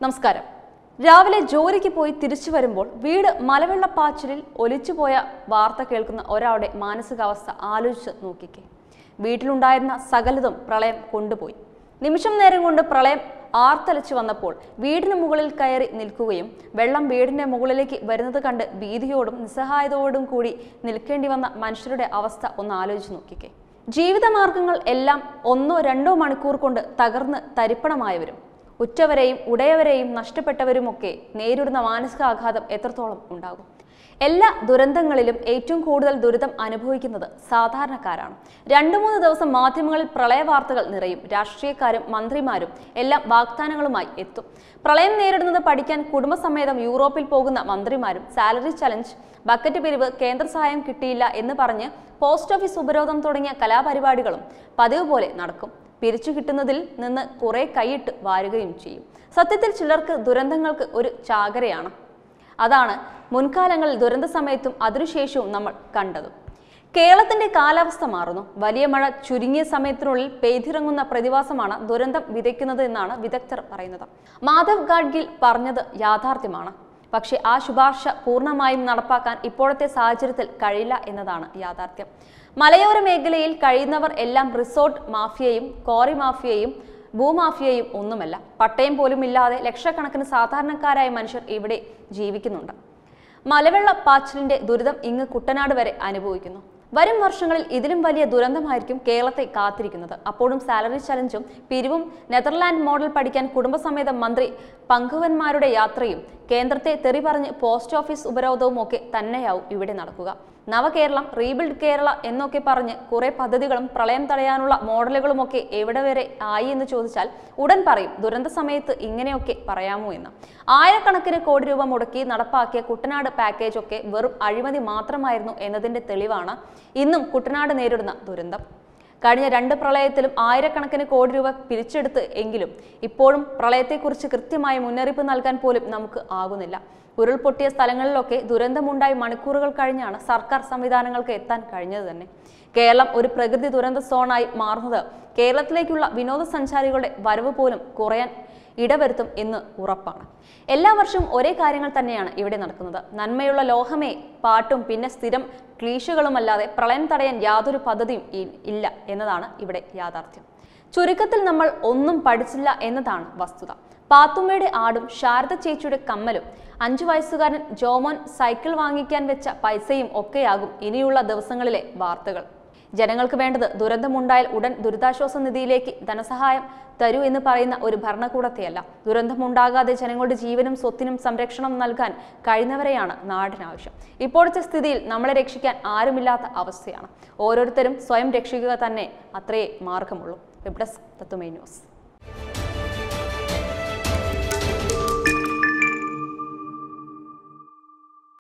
നമസ്കാരം രാവിലെ ജോലിക്ക് പോയി തിരിച്ചു വരുമ്പോൾ വീട് മലവെള്ളപ്പാച്ചിലിൽ ഒലിച്ചുപോയ വാർത്ത കേൾക്കുന്ന ഒരാളുടെ മാനസികാവസ്ഥ ആലോചിച്ച് നോക്കിക്കേ വീട്ടിലുണ്ടായിരുന്ന സകലതും പ്രളയം കൊണ്ടുപോയി നിമിഷം നേരം കൊണ്ട് പ്രളയം ആർത്തലച്ചു വന്നപ്പോൾ വീടിന് മുകളിൽ കയറി നിൽക്കുകയും വെള്ളം വീടിന്റെ മുകളിലേക്ക് വരുന്നത് കണ്ട് ഭീതിയോടും നിസ്സഹായതയോടും കൂടി നിൽക്കേണ്ടി വന്ന മനുഷ്യരുടെ അവസ്ഥ ഒന്ന് ആലോചിച്ച് നോക്കിക്കേ ജീവിതമാർഗങ്ങൾ എല്ലാം ഒന്നോ രണ്ടോ മണിക്കൂർ കൊണ്ട് തകർന്ന് തരിപ്പണമായവരും ഉറ്റവരെയും ഉടയവരെയും നഷ്ടപ്പെട്ടവരുമൊക്കെ നേരിടുന്ന മാനസികാഘാതം എത്രത്തോളം ഉണ്ടാകും എല്ലാ ദുരന്തങ്ങളിലും ഏറ്റവും കൂടുതൽ ദുരിതം അനുഭവിക്കുന്നത് സാധാരണക്കാരാണ് രണ്ടു മൂന്ന് ദിവസം മാധ്യമങ്ങളിൽ പ്രളയ വാർത്തകൾ നിറയും രാഷ്ട്രീയക്കാരും മന്ത്രിമാരും എല്ലാം വാഗ്ദാനങ്ങളുമായി എത്തും പ്രളയം നേരിടുന്നത് പഠിക്കാൻ കുടുംബസമേതം യൂറോപ്പിൽ പോകുന്ന മന്ത്രിമാരും സാലറി ചലഞ്ച് ബക്കറ്റ് പിരിവ് കേന്ദ്ര സഹായം കിട്ടിയില്ല എന്ന് പറഞ്ഞ് പോസ്റ്റ് ഓഫീസ് ഉപരോധം തുടങ്ങിയ കലാപരിപാടികളും പതിവ് പോലെ നടക്കും പിരിച്ചു കിട്ടുന്നതിൽ നിന്ന് കുറെ കൈയിട്ട് വാരുകയും ചെയ്യും സത്യത്തിൽ ചിലർക്ക് ദുരന്തങ്ങൾക്ക് ഒരു ചാകരയാണ് അതാണ് മുൻകാലങ്ങളിൽ ദുരന്ത സമയത്തും അതിനുശേഷവും നമ്മൾ കണ്ടത് കേരളത്തിന്റെ കാലാവസ്ഥ മാറുന്നു വലിയ മഴ ചുരുങ്ങിയ സമയത്തിനുള്ളിൽ പെയ്തിറങ്ങുന്ന പ്രതിഭാസമാണ് ദുരന്തം വിതയ്ക്കുന്നത് എന്നാണ് വിദഗ്ധർ പറയുന്നത് മാധവ് ഗാഡ്ഗിൽ പറഞ്ഞത് യാഥാർത്ഥ്യമാണ് പക്ഷേ ആ ശുപാർശ പൂർണ്ണമായും നടപ്പാക്കാൻ ഇപ്പോഴത്തെ സാഹചര്യത്തിൽ കഴിയില്ല എന്നതാണ് യാഥാർത്ഥ്യം മലയോര മേഖലയിൽ കഴിയുന്നവർ എല്ലാം റിസോർട്ട് മാഫിയയും കോറി മാഫിയയും ഭൂമാഫിയയും ഒന്നുമല്ല പട്ടയം പോലും ഇല്ലാതെ ലക്ഷക്കണക്കിന് സാധാരണക്കാരായ മനുഷ്യർ ഇവിടെ ജീവിക്കുന്നുണ്ട് മലവെള്ള പാച്ചിലിന്റെ ദുരിതം ഇങ്ങ് കുട്ടനാട് വരെ അനുഭവിക്കുന്നു വരും വർഷങ്ങളിൽ ഇതിലും വലിയ ദുരന്തമായിരിക്കും കേരളത്തെ കാത്തിരിക്കുന്നത് അപ്പോഴും സാലറി ചലഞ്ചും പിരിവും നെതർലാൻഡ് മോഡൽ പഠിക്കാൻ കുടുംബസമേതം മന്ത്രി പങ്കുവന്മാരുടെ യാത്രയും കേന്ദ്രത്തെ തെറി പറഞ്ഞ് പോസ്റ്റ് ഓഫീസ് ഉപരോധവും ഒക്കെ തന്നെയാവും ഇവിടെ നടക്കുക നവകേരളം റീബിൽഡ് കേരള എന്നൊക്കെ പറഞ്ഞ് കുറെ പദ്ധതികളും പ്രളയം തടയാനുള്ള മോഡലുകളുമൊക്കെ എവിടെ വരെ ആയി എന്ന് ചോദിച്ചാൽ ഉടൻ പറയും ദുരന്ത സമയത്ത് ഇങ്ങനെയൊക്കെ പറയാമോ എന്ന് ആയിരക്കണക്കിന് കോടി രൂപ മുടക്കി നടപ്പാക്കിയ കുട്ടനാട് പാക്കേജ് ഒക്കെ വെറും അഴിമതി മാത്രമായിരുന്നു എന്നതിന്റെ തെളിവാണ് ഇന്നും കുട്ടനാട് നേരിടുന്ന ദുരന്തം കഴിഞ്ഞ രണ്ട് പ്രളയത്തിലും ആയിരക്കണക്കിന് കോടി രൂപ പിരിച്ചെടുത്ത് എങ്കിലും ഇപ്പോഴും പ്രളയത്തെക്കുറിച്ച് കൃത്യമായ മുന്നറിയിപ്പ് നൽകാൻ പോലും നമുക്ക് ആകുന്നില്ല ഉരുൾപൊട്ടിയ സ്ഥലങ്ങളിലൊക്കെ ദുരന്തമുണ്ടായി മണിക്കൂറുകൾ കഴിഞ്ഞാണ് സർക്കാർ സംവിധാനങ്ങൾക്ക് എത്താൻ കഴിഞ്ഞത് തന്നെ കേരളം ഒരു പ്രകൃതി ദുരന്ത സോണായി മാറുന്നത് കേരളത്തിലേക്കുള്ള വിനോദസഞ്ചാരികളുടെ വരവ് പോലും കുറയാൻ ഇടവരുത്തും എന്ന് ഉറപ്പാണ് എല്ലാ വർഷവും ഒരേ കാര്യങ്ങൾ തന്നെയാണ് ഇവിടെ നടക്കുന്നത് നന്മയുള്ള ലോഹമേ പാട്ടും പിന്നെ സ്ഥിരം ക്ലീശുകളുമല്ലാതെ പ്രളയം തടയാൻ യാതൊരു പദ്ധതിയും ഇ- ഇല്ല എന്നതാണ് ഇവിടെ യാഥാർത്ഥ്യം ചുരുക്കത്തിൽ നമ്മൾ ഒന്നും പഠിച്ചില്ല എന്നതാണ് വസ്തുത പാത്തുമ്മയുടെ ആടും ശാരദ ചേച്ചിയുടെ കമ്മലും അഞ്ചു വയസ്സുകാരൻ ജോമോൻ സൈക്കിൾ വാങ്ങിക്കാൻ വെച്ച പൈസയും ഒക്കെയാകും ഇനിയുള്ള ദിവസങ്ങളിലെ വാർത്തകൾ ജനങ്ങൾക്ക് വേണ്ടത് ദുരന്തമുണ്ടായാൽ ഉടൻ ദുരിതാശ്വാസ നിധിയിലേക്ക് ധനസഹായം തരൂ എന്ന് പറയുന്ന ഒരു ഭരണകൂടത്തെയല്ല ദുരന്തമുണ്ടാകാതെ ജനങ്ങളുടെ ജീവനും സ്വത്തിനും സംരക്ഷണം നൽകാൻ കഴിയുന്നവരെയാണ് നാടിനാവശ്യം ഇപ്പോഴത്തെ സ്ഥിതിയിൽ നമ്മളെ രക്ഷിക്കാൻ ആരുമില്ലാത്ത അവസ്ഥയാണ് ഓരോരുത്തരും സ്വയം രക്ഷിക്കുക തന്നെ അത്രയേ മാർഗമുള്ളൂ വെബ് ഡെസ്ക് തത്തുമൈ ന്യൂസ്